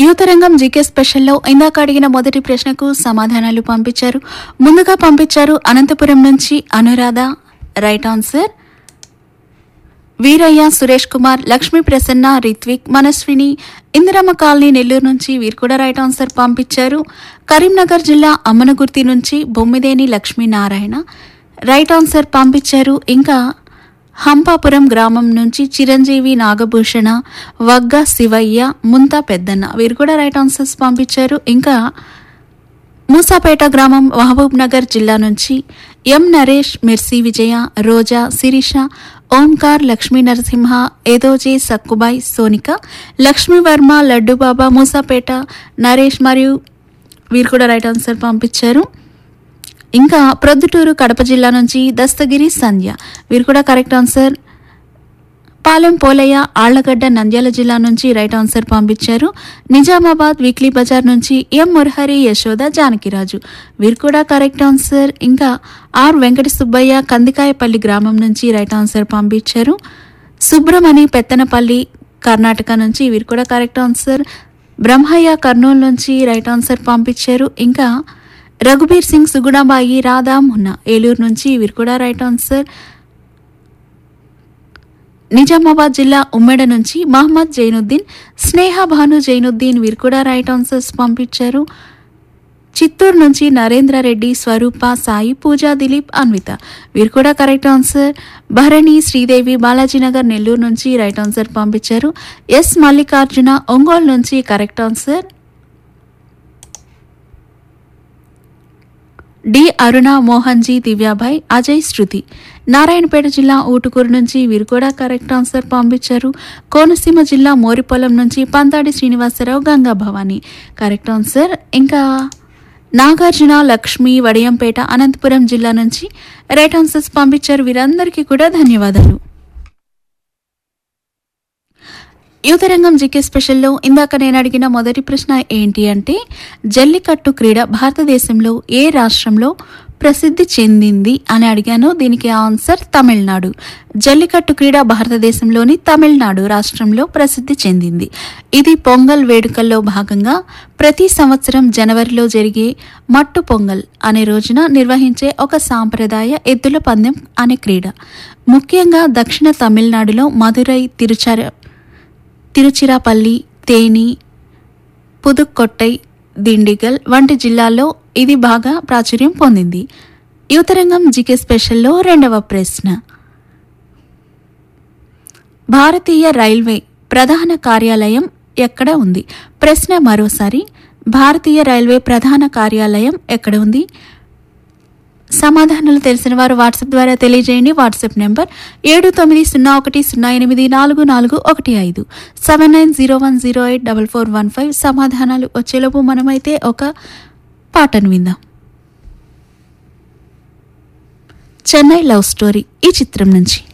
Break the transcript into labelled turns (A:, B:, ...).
A: యువతరంగం జీకే స్పెషల్లో ఇందాక అడిగిన మొదటి ప్రశ్నకు సమాధానాలు పంపించారు ముందుగా పంపించారు అనంతపురం నుంచి Anuradha right answer Veeraiah Suresh Kumar Lakshmi Prasanna Ritvik Manaswini Indiramma colony Nellore నుంచి వీరు కూడా రైట్ ఆన్సర్ పంపించారు కరీంనగర్ జిల్లా అమ్మనగుర్తి నుంచి బొమ్మిదేని లక్ష్మీనారాయణ రైట్ ఆన్సర్ పంపించారు ఇంకా హంపాపురం గ్రామం నుంచి చిరంజీవి నాగభూషణ వగ్గ శివయ్య ముంతా పెద్దన్న వీరు కూడా రైట్ ఆన్సర్స్ పంపించారు ఇంకా మూసాపేట గ్రామం మహబూబ్ నగర్ జిల్లా నుంచి ఎం నరేష్ మిర్సి విజయ రోజా శిరీష ఓంకార్ లక్ష్మీ నరసింహ ఏదోజీ సక్కుబాయ్ సోనిక లక్ష్మీవర్మ లడ్డుబాబా మూసాపేట నరేష్ మరియు వీరు కూడా రైట్ ఆన్సర్ పంపించారు ఇంకా ప్రొద్దుటూరు కడప జిల్లా నుంచి దస్తగిరి సంధ్య వీరు కూడా కరెక్ట్ ఆన్సర్ పాలెం పోలయ్య ఆళ్లగడ్డ నంద్యాల జిల్లా నుంచి రైట్ ఆన్సర్ పంపించారు నిజామాబాద్ వీక్లీ బజార్ నుంచి ఎం మురహరి యశోద జానకిరాజు వీరు కూడా కరెక్ట్ ఆన్సర్ ఇంకా ఆర్ వెంకట సుబ్బయ్య కందికాయపల్లి గ్రామం నుంచి రైట్ ఆన్సర్ పంపించారు సుబ్రమణి పెత్తనపల్లి కర్ణాటక నుంచి వీరు కూడా కరెక్ట్ ఆన్సర్ బ్రహ్మయ్య కర్నూలు నుంచి రైట్ ఆన్సర్ పంపించారు ఇంకా రఘుబీర్ సింగ్ సుగుణాబాయి రాధా మున్నా ఏలూరు నుంచి వీరు కూడా రైట్ ఆన్సర్ నిజామాబాద్ జిల్లా ఉమ్మెడ నుంచి మహమ్మద్ జైనుద్దీన్ స్నేహ భాను జైనుద్దీన్ వీరు కూడా రైట్ ఆన్సర్స్ పంపించారు చిత్తూరు నుంచి నరేంద్ర రెడ్డి స్వరూప సాయి పూజా దిలీప్ అన్విత వీరు కూడా కరెక్ట్ ఆన్సర్ భరణి శ్రీదేవి బాలాజీనగర్ నెల్లూరు నుంచి రైట్ ఆన్సర్ పంపించారు ఎస్ మల్లికార్జున ఒంగోలు నుంచి correct answer D Aruna Mohanji Divyabhai Ajay Sruthi Narayanpet జిల్లా ఊటుకూరు నుంచి వీరు కూడా కరెక్ట్ ఆన్సర్ పంపించారు కోనసీమ జిల్లా మోరిపొలం నుంచి పంతాడి శ్రీనివాసరావు గంగా భవాని కరెక్ట్ ఆన్సర్ ఇంకా నాగార్జున లక్ష్మి వడియంపేట అనంతపురం జిల్లా నుంచి రైట్ ఆన్సర్స్ పంపించారు వీరందరికీ కూడా ధన్యవాదాలు యువతరంగం జీకే స్పెషల్లో ఇందాక నేను అడిగిన మొదటి ప్రశ్న ఏంటి అంటే జల్లికట్టు క్రీడ భారతదేశంలో ఏ రాష్ట్రంలో ప్రసిద్ధి చెందింది అని అడిగాను దీనికి ఆన్సర్ తమిళనాడు జల్లికట్టు క్రీడ భారతదేశంలోని తమిళనాడు రాష్ట్రంలో ప్రసిద్ధి చెందింది ఇది పొంగల్ వేడుకల్లో భాగంగా ప్రతి సంవత్సరం జనవరిలో జరిగే మట్టు పొంగల్ అనే రోజున నిర్వహించే ఒక సాంప్రదాయ ఎద్దుల పందెం అనే క్రీడ ముఖ్యంగా దక్షిణ తమిళనాడులో మదురై తిరుచర తిరుచిరాపల్లి తేని పుదుక్కొట్టై దిండిగల్ వంటి జిల్లాల్లో ఇది బాగా ప్రాచుర్యం పొందింది యువతరంగం జీకే స్పెషల్లో రెండవ ప్రశ్న భారతీయ రైల్వే ప్రధాన కార్యాలయం ఎక్కడ ఉంది ప్రశ్న మరోసారి భారతీయ రైల్వే ప్రధాన కార్యాలయం ఎక్కడ ఉంది సమాధానాలు తెలిసిన వారు వాట్సాప్ ద్వారా తెలియజేయండి వాట్సాప్ నెంబర్ ఏడు తొమ్మిది సున్నా ఒకటి సున్నా ఎనిమిది నాలుగు నాలుగు ఒకటి ఐదు seven nine zero one zero eight double four one five సమాధానాలు వచ్చేలోపు మనమైతే ఒక పాటను విందాం చెన్నై లవ్ స్టోరీ ఈ చిత్రం నుంచి